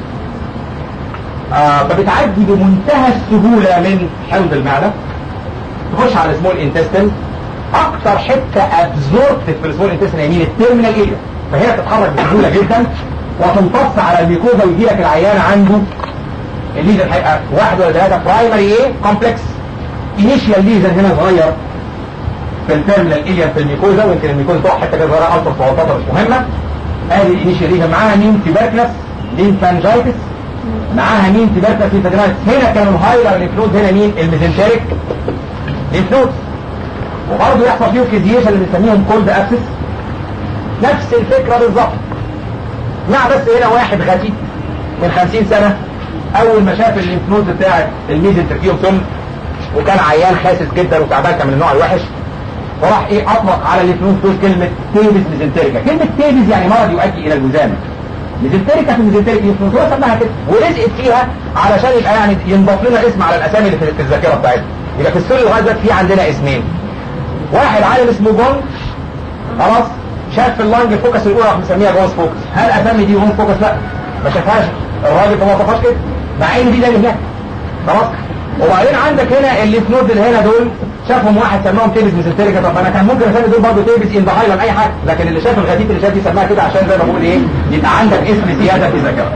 آه فبتعدي بمنتهى السهولة من حمض المعدة تخش على السمول انتستين اكتر حته ابزوربت في السمول انتستين يمين التيرمينال اريا فهي تتحرك بسهوله جدا وتمتص على الميكوزا ويجي لك العيان عنده الليزن هيبقى واحد ولا ثلاثه برايمري ايه كومبلكس انيشيال ليزن هنا صغير في التيرمينال اريا في الميكوزا ويمكن الميكوزا تقع حته كده صغيره التر صوتات مش مهمه ادي الانيشيال ليزن معاها مين تيبركلس لينفانجايتس معاها مين تيبركلس لينفانجايتس هنا كانوا الهايلر لينفلود هنا مين الميزنتريك لينفنود وبرضه يحصل فيه كيزيشن اللي بنسميهم كولد ابسس نفس الفكره بالظبط مع بس هنا واحد غتيت من 50 سنه اول ما شاف اللينفنود بتاعت الميزنتركيوم ثم وكان عيان خاسس جدا وتعبان كان من النوع الوحش فراح ايه اطلق على اللينفنود دول كلمه تيبس ميزنتريكا كلمه تيبس يعني مرض يؤدي الى الجذام ميزنتريكا في ميزنتريك لينفنود هو سماها كده ولزقت فيها علشان يبقى يعني ينضاف لنا اسم على الاسامي اللي في الذاكره بتاعتنا يبقى في السر لغايه دلوقتي في عندنا اسمين واحد عالم اسمه جون خلاص شاف في اللانج فوكس الاولى راح مسميها جونز فوكس هل الاسامي دي جونز فوكس لا ما شافهاش الراجل ما وصفهاش كده مع ان دي ده هناك خلاص وبعدين عندك هنا اللي في نود اللي هنا دول شافهم واحد سماهم تيبس ميزنتريكا طب انا كان ممكن اسمي دول برضه تيبس ان ذا اي حاجه لكن اللي شاف الغديد اللي شاف دي سماها كده عشان زي ما بقول ايه يبقى عندك اسم زياده في الذاكره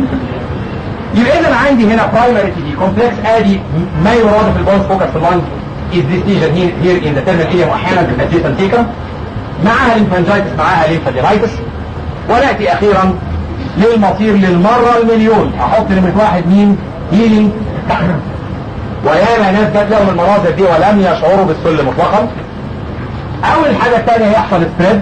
يبقى اذا عندي هنا برايمري تي دي كومبلكس ادي ما يراد في البونز فوكس في اللانج is this lesion here, here in the terminal area واحيانا في الادجيسنت تيكا معاها ليمفانجايتس معاها ليمفادينايتس وناتي اخيرا للمصير للمره المليون احط نمره واحد مين هيلينج وياما ناس جات لهم المناظر دي ولم يشعروا بالسل مطلقا اول حاجه الثانيه يحصل سبريد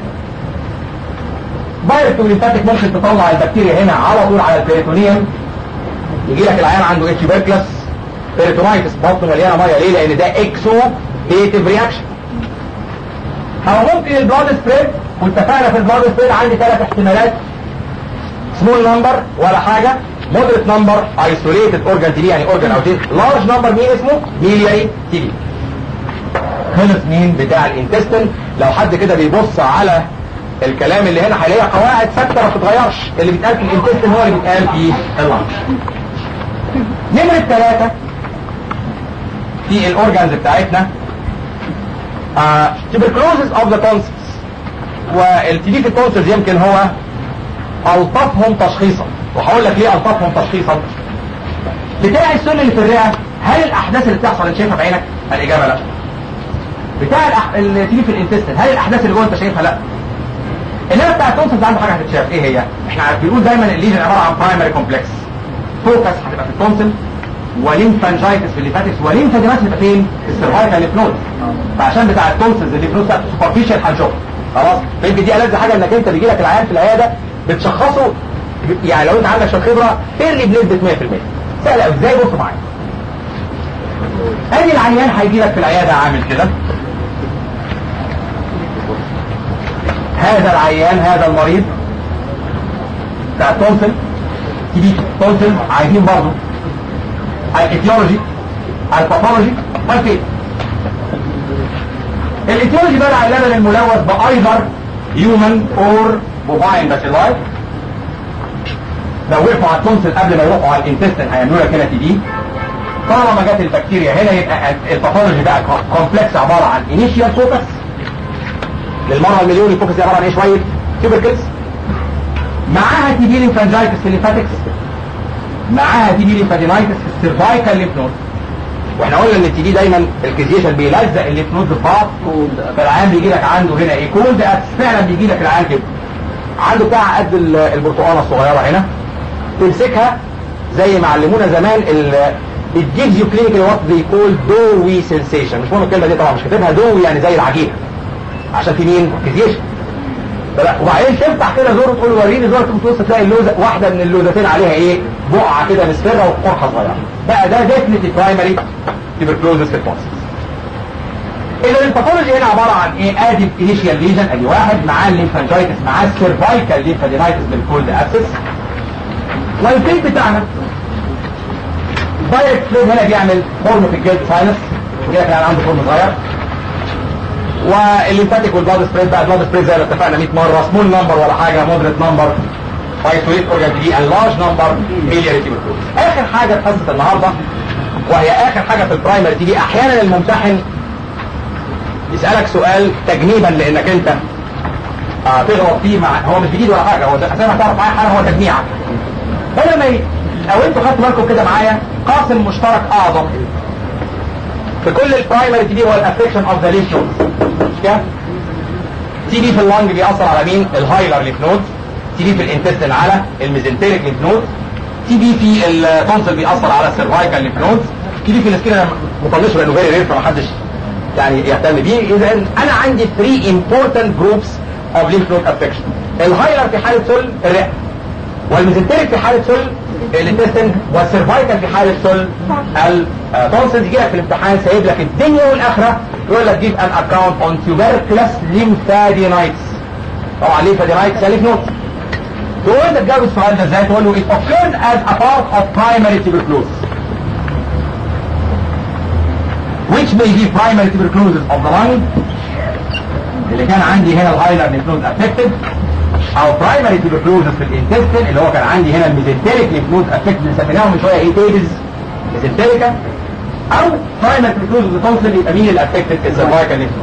فيروس وليمفاتيك ممكن تطلع البكتيريا هنا على طول على البريتونيوم يجي لك العيان عنده اتش بيركلس بيريتونايتس بطنه مليانه ميه ليه؟ لان ده اكسو بيتيف رياكشن او ممكن البلاد سبريد واتفقنا في البلاد سبريد عندي ثلاث احتمالات سمول نمبر ولا حاجه مودريت نمبر ايسوليتد اورجان تي يعني اورجان او تي لارج نمبر مين اسمه؟ ميلياري تي خلص مين بتاع الانتستين لو حد كده بيبص على الكلام اللي هنا هيلاقي قواعد ثابته ما بتتغيرش اللي بيتقال في الانتستين هو اللي بيتقال في اللانش نمرة ثلاثة في الاورجانز بتاعتنا tuberculosis اوف ذا tonsils والتي في التونسلز يمكن هو الطفهم تشخيصا وهقول لك ليه الطفهم تشخيصا بتاع السل اللي في الرئه هل الاحداث اللي بتحصل انت شايفها بعينك؟ الاجابه لا بتاع الأح... اللي تيجي في الانتستين هل الاحداث اللي جوه انت شايفها لا انما بتاع التونسلز عنده حاجه هتتشاف ايه هي؟ احنا بنقول دايما الليجن عباره عن برايمري كومبلكس فوكس هتبقى في التونسل وليمفانجايتس في الليفاتكس وليمفادينايتس هتبقى فين؟ في السيرفايكال ليف نود فعشان بتاع التونسز اللي فلوس سوبرفيشال هنشوفها خلاص فيمكن دي ألذ حاجه انك انت بيجي لك العيان في العياده بتشخصه يعني لو انت عندك شويه خبره تري بنسبه 100% سهل قوي ازاي بص معايا ادي العيان هيجي لك في العياده عامل كده هذا العيان هذا المريض بتاع تونسل تيجي تونسل عايزين برضه الايتيولوجي الباثولوجي والفيت الايتيولوجي بقى اللبن الملوث بايذر هيومن اور بوفاين باسيلاي لو وقفوا على التونسل قبل ما يروحوا على الانتستين هيعملوا لك هنا تي بي طالما جت البكتيريا هنا يبقى الباثولوجي بقى كومبلكس عباره عن انيشيال فوكس للمره المليون الفوكس دي عباره عن ايه شويه تيوبركلز معاها تي بي ليمفانجايتس في الليمفاتكس معاها تي بي ليمفادينايتس في السيرفايكال ليمف نود واحنا قلنا ان التي بي دايما الكيزيشن بيلزق الليمف نود في بعض فالعيان بيجي لك عنده هنا ايه كولد فعلا بيجي لك العيان كده عنده بتاع قد البرتقاله الصغيره هنا تمسكها زي ما علمونا زمان it gives you clinical what they call doughy sensation مش مهم الكلمه دي طبعا مش كاتبها doughy يعني زي العجينه عشان في مين كيزيشن وبعدين تفتح كده زور وتقول له وريني زور تبص تلاقي اللوزه واحده من اللوزتين عليها ايه بقعه كده مصفره وقرحه صغيره بقى ده ديفنتلي برايمري تيبركلوزس في البوست اذا الباثولوجي هنا عباره عن ايه ادي انيشيال ليجن ادي واحد معاه الليمفانجايتس معاه السيرفايكال ليمفادينايتس بالكولد ابسس والفيل بتاعنا دايركت فليد هنا بيعمل خرم في الجلد ساينس وجاي كان عنده خرم صغير والليمفاتيك والبلاد سبريد بقى البلاد سبريد زي ما اتفقنا 100 مره سمول نمبر ولا حاجه مودريت نمبر فايتوليت اورجان دي اللارج نمبر ميلياريتي اخر حاجه في حصه النهارده وهي اخر حاجه في البرايمري تيجي احيانا الممتحن يسالك سؤال تجنيبا لانك انت آه تغلط فيه مع هو مش جديد ولا حاجه هو زي ما تعرف معايا حاجه هو تجميعه بدل ما ي... او انتوا خدتوا بالكم كده معايا قاسم مشترك اعظم في كل البرايمري تي بي هو الافكشن اوف ذا ليف نودز مش كده؟ تي بي في اللنج بيأثر على مين؟ الهايلر ليف نود تي بي في الانتستين على الميزنتريك ليف نود تي بي في التونسل بيأثر على السيرفايكال ليف نود تي بي في السكين انا مطنشه لانه فيري رير فمحدش يعني يهتم بيه اذا انا عندي 3 important groups of lymph node affection الهايلر في حاله سل الرئه والميزنتريك في حاله سل الانتستين والسيرفايكال في حاله سل التونسل يجي لك في الامتحان سايب لك الدنيا والاخره يقول لك جيب ان اكونت اون tuberculous lymphadenitis طبعا lymphadenitis يعني lymph nodes تقول انت تجاوب السؤال ده ازاي تقول له it occurred as a part of primary tuberculosis which may be primary tuberculosis of the lung اللي كان عندي هنا الهايلر نيفنود افكتد او برايمري tuberculosis في الانتستين اللي هو كان عندي هنا الميزنتريك نيفنود افكتد اللي سميناهم من شويه ايه تيبز ميزنتريكا او برايمري tuberculosis تونسل يبقى مين اللي افكتد السيرفايكال نيفنود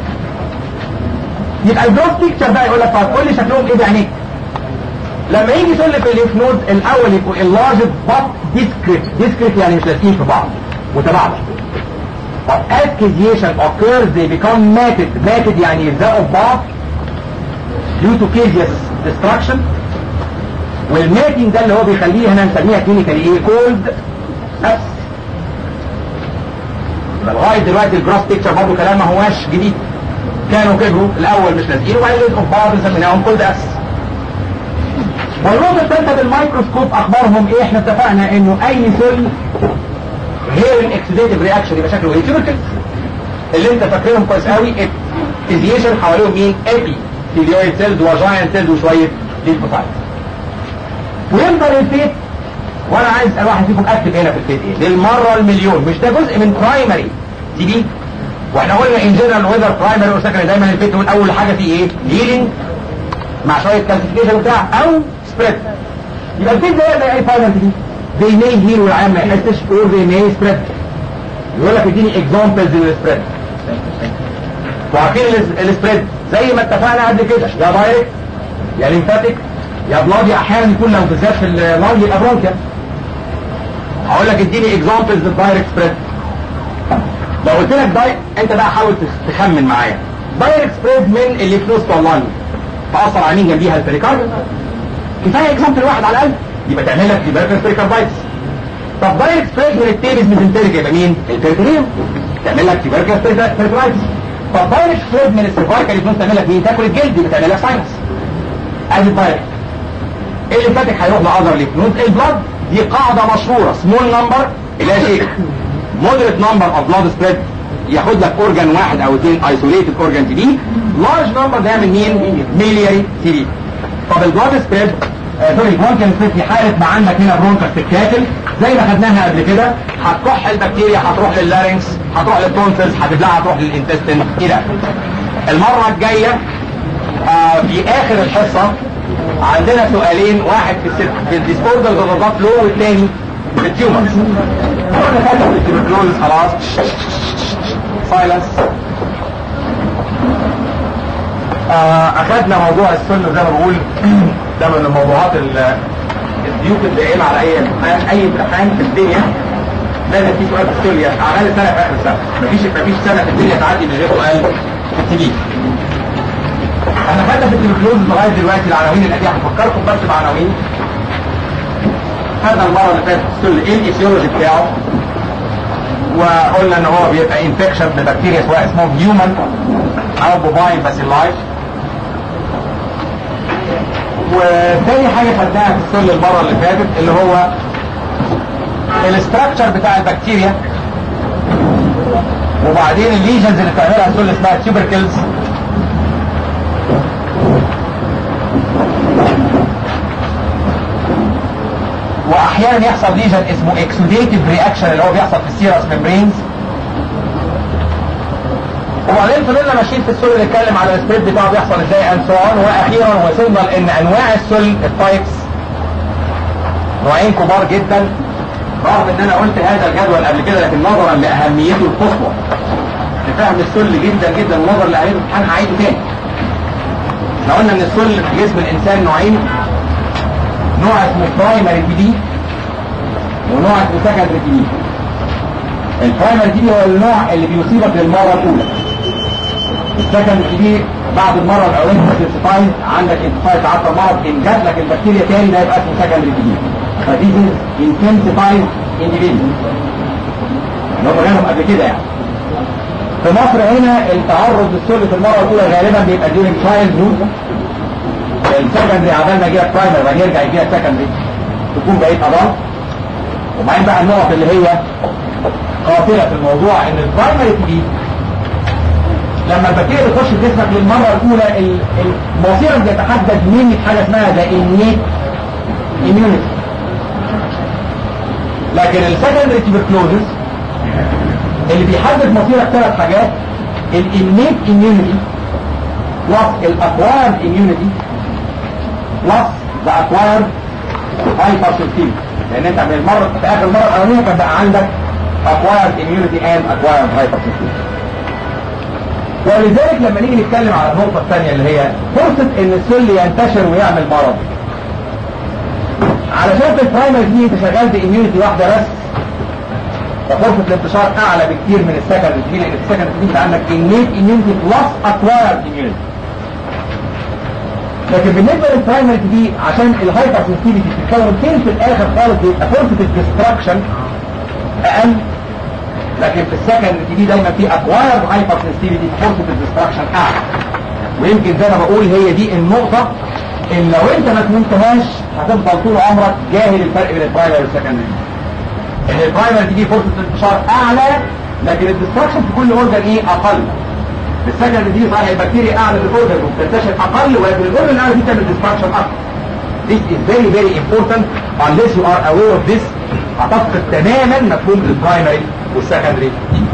يبقى الجروس بيكتشر بقى يقول لك طب قول لي شكلهم ايه بعينيك لما يجي يقول لك الليف نود الاول يبقوا enlarged but discrete discrete يعني مش لازقين في بعض متباعده But as caseation occurs they become matted matted يعني يلزقوا في بعض due to caseous destruction والماتين ده اللي هو بيخليه هنا نسميها كلينيكالي ايه كولد نفس لغايه دلوقتي الجراس بيكتشر برضه كلام ما هواش جديد كانوا كبروا الاول مش لازقين وبعدين لزقوا في بعض سميناهم كولد اس والنقطه الثالثه بالميكروسكوب اخبارهم ايه احنا اتفقنا انه اي سل غير الاكسيديتيف رياكشن يبقى شكله ايه تيوبركل اللي انت فاكرهم كويس قوي فيزيشن حواليهم مين ايبي تيليويد سيلز وجاينت سيلز وشويه ليمفوسايت ويفضل الفيت وانا عايز اسال واحد فيكم اكتب هنا في الفيت ايه للمره المليون مش ده جزء من برايمري تي بي واحنا قلنا ان جنرال ويذر برايمري اور سكندري دايما الفيت نقول اول حاجه فيه ايه هيلينج مع شويه كالسيفيكيشن بتاع او سبريد يبقى الفيت زي زي اي فاينل تي بي they may heal والعيان ما يحسش or they may spread يقول لك اديني examples للسبريد وعارفين السبريد زي ما اتفقنا قبل كده يا دايركت يا ليمفاتيك يا بلادي احيانا يكون لو بالذات في اللنج يبقى برونكيا هقول لك اديني examples للدايركت سبريد لو قلت لك داي انت بقى حاول تخمن معايا دايركت سبريد من اللي في نص اللنج تاثر على مين جنبيها البريكارديوم كفايه اكزامبل واحد على الاقل يبقى تعمل لك تيبركلس بريكاردايتس طب دايركت سبريد من التيبس ميزنتريك يبقى مين؟ البريتوريوم تعمل لك تيبركلس بريكاردايتس فالدايركت سبريد من السيرفايكال ليف نود تعمل لك مين تاكل الجلد بتعمل لك ساينس ادي الدايركت اللي فاتك هيروح لاذر ليف نود البلاد دي قاعده مشهوره سمول نمبر اللي هي شيء مودريت نمبر اوف بلاد سبريد ياخد لك اورجان واحد او اثنين ايسوليتد اورجان تي بي لارج نمبر ده يعمل مين ميلياري تي بي طب البلاد سبريد سوري ممكن سبريد في حاله ما عندك هنا برونكس تتكاتل زي ما خدناها قبل كده هتكح البكتيريا هتروح لللارنكس هتروح للتونسلز هتبلعها هتروح للانتستين كده المره الجايه آه في اخر الحصه عندنا سؤالين واحد في الست في الديسبوردرز اوف ذا فلو والثاني في التيومرز قلنا فاتح في التيوبركلوز خلاص سايلنس آه اخذنا موضوع السن زي ما بقول ده من الموضوعات ال- الديوك الدائمة على اي امتحان اي امتحان في الدنيا لازم في سؤال في السوريا على الاقل سنه في اخر السنه مفيش مفيش سنه في الدنيا تعدي من غير سؤال في التي في انا خدنا في التلفزيون لغايه دلوقتي العناوين الاتيه هفكركم بس بعناوين خدنا المره اللي فاتت السل ايه الايتيولوجي بتاعه وقلنا ان هو بيبقى انفكشن ببكتيريا سواء اسمهم هيومن او بوفاين باسيلاي وتاني حاجه خدناها في السل المره اللي فاتت اللي هو الاستراكشر بتاع البكتيريا وبعدين الليجنز اللي بتعملها السل اسمها تيوبركلز واحيانا يحصل ليجن اسمه اكسوديتيف رياكشن اللي هو بيحصل في السيرس ميمبرينز وبعدين فضلنا ماشيين في السل نتكلم على السبريد بتاعه بيحصل ازاي اند سو اون واخيرا وصلنا لان انواع السل التايبس نوعين كبار جدا رغم ان انا قلت هذا الجدول قبل كده لكن نظرا لاهميته القصوى لفهم السل جدا جدا ونظرا لاهميته الامتحان هعيده تاني احنا قلنا ان السل في جسم الانسان نوعين نوع اسمه برايمري تي بي ونوع اسمه سكندري تي بي البرايمري تي بي هو النوع اللي بيصيبك للمره الاولى السكندري تي بي بعد المره الاولانيه انتسيفايد عندك انتسيفايد تعطل مرض ان جات لك البكتيريا تاني ده يبقى اسمه سكندري تي بي فدي انتنسيفايد انديفيدوال اللي هم جالهم قبل كده يعني في مصر هنا التعرض للسل في المره الاولى غالبا بيبقى ديورنج تشايلد هود السكندري عبال ما يجيلك برايمري وبعدين يرجع يجيلك سكندري تكون بقيت ادلت وبعدين بقى النقط اللي هي قاتله في الموضوع ان البرايمري تي لما البكتيريا تخش في جسمك للمره الاولى ال- ال- مصيرك بيتحدد من حاجه اسمها ذا انيت immunity لكن السكندري تيبركلوزس اللي بيحدد مصيرك ثلاث حاجات الانيت immunity بلس الاكوايرد immunity بلس ذا اكوايرد هايبرسنسيتيف لان انت من المره في اخر المره الاولانيه كان بقى عندك acquired immunity and acquired hypersensitivity ولذلك لما نيجي نتكلم على النقطة الثانية اللي هي فرصة ان السل ينتشر ويعمل مرض علشان في البرايمري دي انت شغال باميونيتي واحدة بس ففرصة الانتشار اعلى بكتير من السكندري دي لان السكندري دي انت عندك innate immunity plus acquired immunity لكن بالنسبة للبرايمري دي عشان الهايبر سنسيتيفيتي بتتكون فين في الاخر خالص بيبقى فرصة الديستراكشن اقل لكن في السكند دي دايما في اكوايرد هايبر سنسيتيفيتي فرصة الديستراكشن اعلى ويمكن زي ما بقول هي دي النقطة ان لو انت ما فهمتهاش هتفضل طول عمرك جاهل الفرق بين البرايمري والسكندري ان البرايمري دي فرصة الانتشار اعلى لكن الديستراكشن في كل اورجان ايه اقل السكندري دي صحيح البكتيريا اعلى في الاورجان وبتنتشر اقل ولكن الاورجان الاعلى دي تعمل ديستراكشن اكتر This is very very important unless you are aware of this هتفقد تماما مفهوم البرايمري والسكندري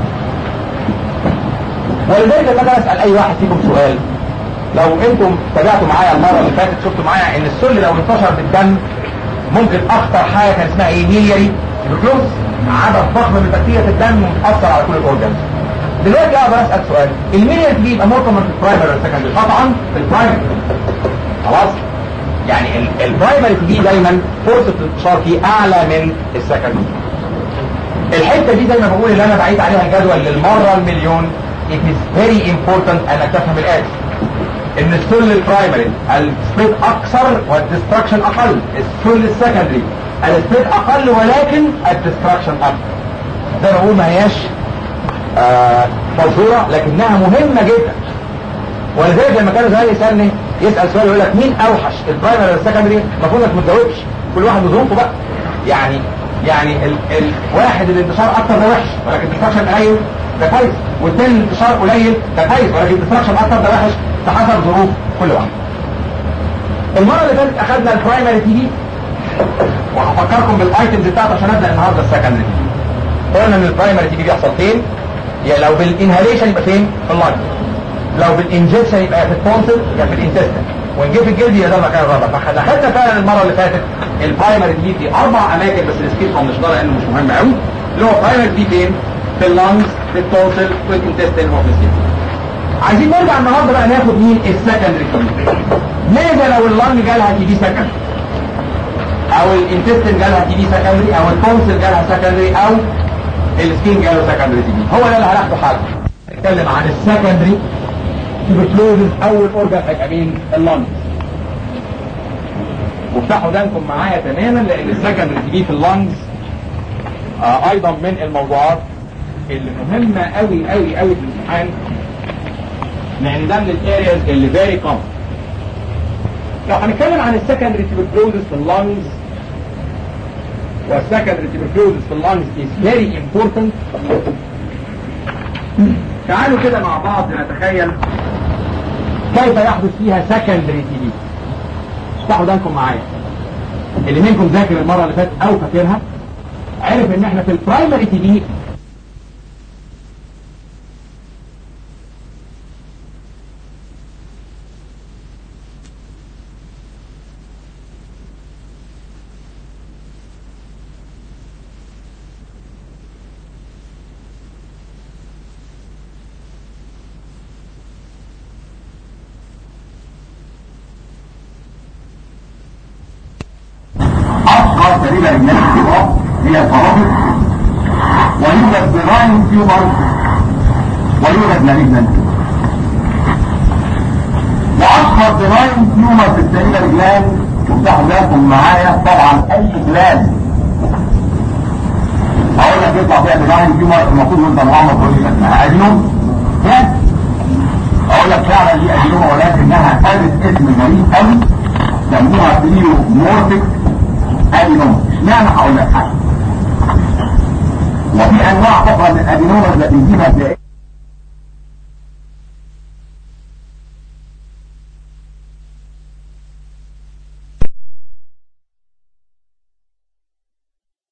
ولذلك لما انا اسال اي واحد فيكم سؤال لو انتم تابعتوا معايا المره اللي فاتت شفتوا معايا ان السل لو انتشر بالدم ممكن اخطر حاجه كان اسمها ايه ميلياري بكلوز عدد ضخم من البكتيريا في الدم وتاثر على كل الاورجنز دلوقتي اقدر اسال سؤال الميلياري دي يبقى مرتبط في البرايمري والسكندري قطعا في البرايمري خلاص يعني ال- البرايمري دي دايما فرصه الانتشار فيه اعلى من السكندري الحته دي زي ما بقول اللي انا بعيد عليها الجدول للمره المليون it is very important انك تفهم الاتي ان السل البرايمري السبريد اكثر والديستراكشن اقل السل السكندري السبريد اقل ولكن الديستراكشن اكثر زي ما بقول ما هياش آه مشهوره لكنها مهمه جدا ولذلك لما كانوا زمان يسالني يسال سؤال يقول لك مين اوحش البرايمري ولا السكندري المفروض انك ما تجاوبش كل واحد بظروفه بقى يعني يعني ال الواحد الانتشار اكتر ده وحش ولكن الديستراكشن قليل ده كويس والثاني الانتشار قليل ده كويس ولكن الديستراكشن اكتر ده وحش فحسب ظروف كل واحد المره اللي فاتت اخذنا البرايمري تي في وهفكركم بالايتمز بتاعته عشان ابدا النهارده السكندري تي في قلنا ان البرايمري تي في بيحصل فين يا لو بالانهاليشن يبقى فين في اللنج لو بالانجكشن يبقى في التونسل يبقى في الانتستين ونجي في الجلد يبقى ده المكان الرابع فاحنا اخذنا فعلا المره اللي فاتت البرايمري تي في اربع اماكن بس السكيل مش ضرر لانه مش مهم قوي اللي هو برايمري تي فين في اللنجز في التونسل في الانتستين وفي السكين عايزين نرجع النهارده بقى ناخد مين السكندري تي ماذا لو اللنج جالها تي في سكندري او الانتستين جالها تي في سكندري او التونسل جالها سكندري او السكين جاله سكندري تي في هو ده اللي هناخده حاجه نتكلم عن السكندري تيبوكلوزز اول اورجان هيبقى مين اللنج وافتحوا ودانكم معايا تماما لان السكندري تي في في اللنجز آه ايضا من الموضوعات اللي مهمه قوي قوي قوي في الامتحان لان ده من الارياز اللي فيري كومن لو هنتكلم عن السكندري تيبوكلوزز في اللنجز والسكندري تيبوكلوزز في اللنجز is very important تعالوا كده مع بعض نتخيل كيف يحدث فيها سكندري تي في افتحوا دانكم معايا اللي منكم ذاكر المره اللي فاتت او فاكرها عرف ان احنا في البرايمري تي في أصغر تقريبا من الانتقاء هي الفرافق ويوجد براين تيومر ويوجد مالجنان وأصغر براين تيومر في السليلة الجلان تفتحوا لكم معايا طبعا أي جلان أقول لك يطلع فيها براين تيومر المفروض وأنت مغمض تقول لي اسمها أدينوم أقول لك فعلا دي أدينوم ولكنها قالت اسم غريب قوي سموها بليو مورفيك ادينوم اشمعنى هقول لك حاجه وفي انواع اخرى من الادينوم التي فيها